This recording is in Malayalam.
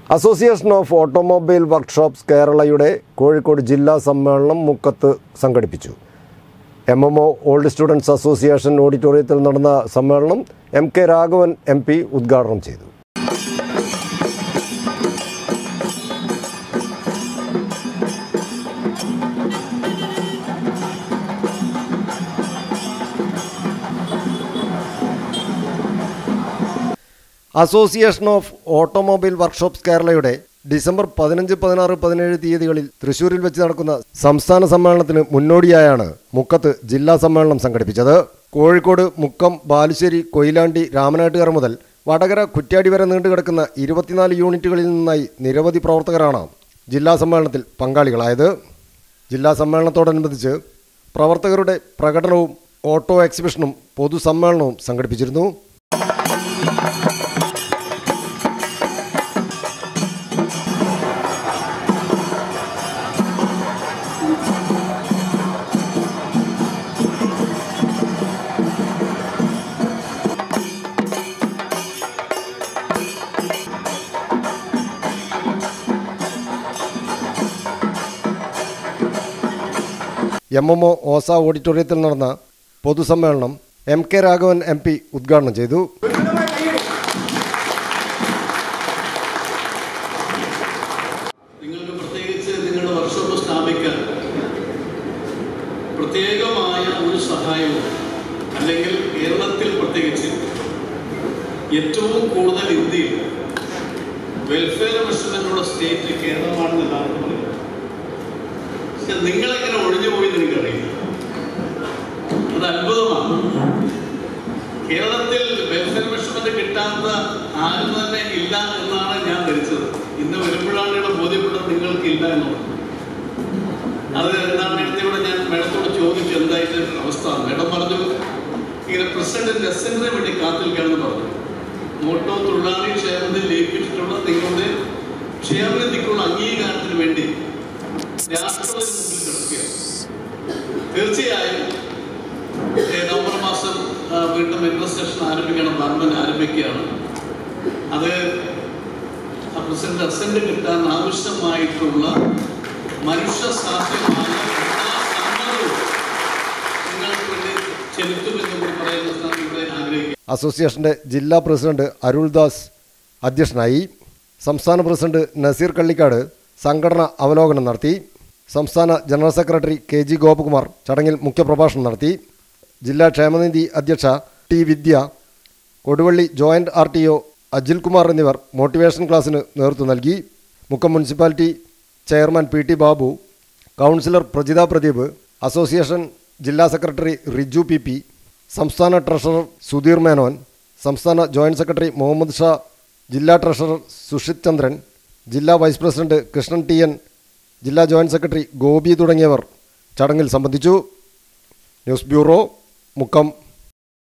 അസോസിയേഷൻ ഓഫ് ഓട്ടോമൊബൈൽ വർക്ക്ഷോപ്സ് കേരളയുടെ കോഴിക്കോട് ജില്ലാ സമ്മേളനം മുക്കത്ത് സംഘടിപ്പിച്ചു M M O old students association ഓഡിറ്റോറിയത്തിൽ നടന്ന സമ്മേളനം M K Raghavan M P ഉദ്ഘാടനം ചെയ്തു അസോസിയേഷൻ ഓഫ് ഓട്ടോമൊബൈൽ വർക്ക്ഷോപ്സ് കേരളയുടെ ഡിസംബർ പതിനഞ്ച് പതിനാറ് പതിനേഴ് തീയതികളിൽ തൃശൂരിൽ വെച്ച് നടക്കുന്ന സംസ്ഥാന സമ്മേളനത്തിന് മുന്നോടിയായാണ് മുക്കത്ത് ജില്ലാ സമ്മേളനം സംഘടിപ്പിച്ചത് കോഴിക്കോട് മുക്കം ബാലുശ്ശേരി കൊയിലാണ്ടി രാമനാട്ടുകര മുതൽ വടകര കുറ്റ്യാടി വരെ നീണ്ടുകിടക്കുന്ന ഇരുപത്തിനാല് യൂണിറ്റുകളിൽ നിന്നായി നിരവധി പ്രവർത്തകരാണ് ജില്ലാ സമ്മേളനത്തിൽ പങ്കാളികളായത് ജില്ലാ സമ്മേളനത്തോടനുബന്ധിച്ച് പ്രവർത്തകരുടെ പ്രകടനവും ഓട്ടോ എക്സിബിഷനും പൊതുസമ്മേളനവും സംഘടിപ്പിച്ചിരുന്നു എം എം ഒ ഓസ ഓഡിറ്റോറിയത്തിൽ നടന്ന പൊതുസമ്മേളനം M K Raghavan M P ഉദ്ഘാടനം ചെയ്തു നിങ്ങൾക്ക് പ്രത്യേകിച്ച് നിങ്ങളുടെ വർക്ക്ഷോപ്പ് സ്ഥാപിക്കാൻ പ്രത്യേകമായ ഒരു സഹായവും അല്ലെങ്കിൽ കേരളത്തിൽ പ്രത്യേകിച്ച് ഏറ്റവും കൂടുതൽ ഇന്ത്യയിൽ വെൽഫെയർ മിഷനുള്ള സ്റ്റേറ്റ് കേരളമാണെന്ന് എല്ലാവർക്കും അറിയാം പക്ഷെ നിങ്ങളെങ്ങനെ ഒഴിഞ്ഞു പോയി എന്ന് എനിക്കറിയില്ല അത് അത്ഭുതമാണ് കേരളത്തിൽ വെൽഫെയർ മെഷർമെന്റ് കിട്ടാത്ത ആരും തന്നെ ഇല്ല എന്നാണ് ഞാൻ ധരിച്ചത് ഇന്ന് വരുമ്പോഴാണ് ഇവിടെ ബോധ്യപ്പെട്ടത് നിങ്ങൾക്ക് ഇല്ല എന്നുള്ളത് അത് എന്താണ് നേരത്തെ ഇവിടെ ഞാൻ മേഡത്തോട് ചോദിച്ചു എന്തായിട്ട് അവസ്ഥ മേഡം പറഞ്ഞു ഇങ്ങനെ പ്രസിഡന്റ് എസന്റിന് വേണ്ടി കാത്തിരിക്കുകയാണെന്ന് പറഞ്ഞു മോട്ടോ തൊഴിലാളി ക്ഷേമത്തിൽ ലയിപ്പിച്ചിട്ടുള്ള നിങ്ങളുടെ ക്ഷേമനിധിക്കുള്ള അംഗീകാരത്തിന് വേണ്ടി രാഷ്ട്രപതി മുമ്പിൽ കിടക്കുകയാണ് തീർച്ചയായും ഏ, നവംബർ മാസം ആ, വീണ്ടും ഇൻവെസ്റ്റേഷൻ ആരംഭിക്കണം ഗവൺമെന്റ് ആരംഭിക്കുകയാണ് അത് ആ പ്രസിഡന്റ് അസന്റ് കിട്ടാൻ ആവശ്യമായിട്ടുള്ള മനുഷ്യ സാധ്യമായ എല്ലാ സമ്മതവും നിങ്ങൾക്ക് വേണ്ടി ചെലുത്തുമെന്ന് കൂടി പറയുന്ന ഇവിടെ ആഗ്രഹിക്കുന്നു അസോസിയേഷന്റെ ജില്ലാ പ്രസിഡന്റ് അരുൾദാസ് അധ്യക്ഷനായി സംസ്ഥാന പ്രസിഡന്റ് നസീർ കള്ളിക്കാട് സംഘടന അവലോകനം നടത്തി സംസ്ഥാന general secretary K G Gopakumar ചടങ്ങിൽ മുഖ്യപ്രഭാഷണം നടത്തി ജില്ലാ ക്ഷേമനിധി അധ്യക്ഷ T Vidya Koduvally joint R T O Ajil Kumar എന്നിവർ മോട്ടിവേഷൻ ക്ലാസ്സിന് നേതൃത്വം നൽകി Mukkam municipality chairman P T Babu councillor Prajitha Pradeep association ജില്ലാ സെക്രട്ടറി റിജു പി പി സംസ്ഥാന ട്രഷറർ സുധീർ മേനോൻ സംസ്ഥാന ജോയിന്റ് സെക്രട്ടറി മുഹമ്മദ് ഷാ ജില്ലാ ട്രഷറർ സുഷിത് ചന്ദ്രൻ ജില്ലാ vice president Krishnan T N ജില്ലാ ജോയിന്റ് സെക്രട്ടറി ഗോപി തുടങ്ങിയവർ ചടങ്ങിൽ സംബന്ധിച്ചു ന്യൂസ് ബ്യൂറോ മുക്കം